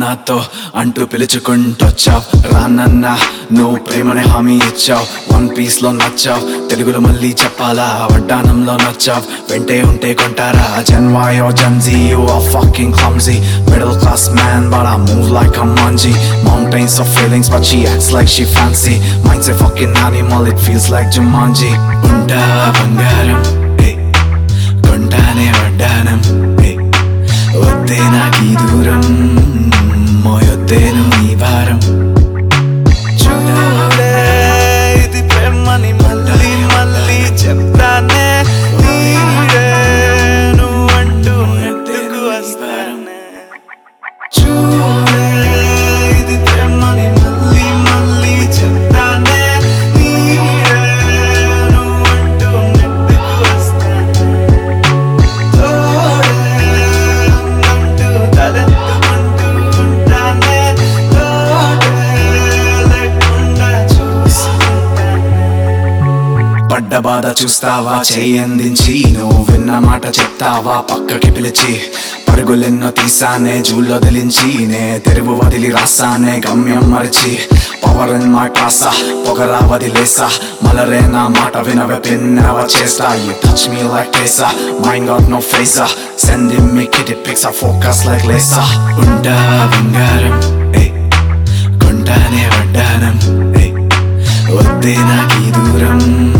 నాతో అంటూ పిలుచుకుంటొచ్చావ్ రానన్నా నువ్వు ప్రేమని హామీ ఇచ్చావ్ వన్ పీస్ లో నచ్చావ్ తెలుగులో మళ్ళీ చెప్పాలా వడ్డానంలో నచ్చావ్ వెంటే ఉంటే కొంటారా జన్వాయో జన్జీ you are fucking clumsy middle class man but I move like a manji mountains of feelings but she acts like she fancy mine's a fucking animal it feels like Jumanji ఉంటావా బంగారం eh. కొంటానే వడ్డానం eh. వద్దే నాకు ఈ దూరం మోయొద్దేను ఈ భారం చూడే ఇది ప్రేమని మళ్ళీ మళ్ళీ చెప్తానే నీడే నువ్వంటూ నెట్టుకు వస్తానే చూడే ఇది ప్రేమని మళ్ళీ మళ్ళీ చెప్తానే నీడే నువ్వంటూ నెట్టుకు వస్తానే తోడే అంటూ తలెత్తుకుంటూ ఉంటానే తోడే లేకుండా చూసుకుంటానే పడ్డ బాధ చూస్తావా చేయందించి నువ్వు విన్న మాట చెప్తావా పక్కకి పిలిచి పరుగులెన్నో తీసానే జూల్లో దిలించి నే తెరువు వదిలి రాసానే గమ్యం మరిచి పవర్ ఇన్ మై కాసా పొగరా వదిలేసా మలరే నా మాట వినవే పిన్నవ చేస్తా యు టచ్ మీ లైక్ టేసా మైండ్ గాట్ నో ఫేసా సెండింగ్ మీ కిట్ పిక్స్ ఆ ఫోకస్ లైక్ లేసా ఉంటావా బంగారం ఏ కొంటానే వడ్డానం ఏ వద్దే నాకు ఈ దూరం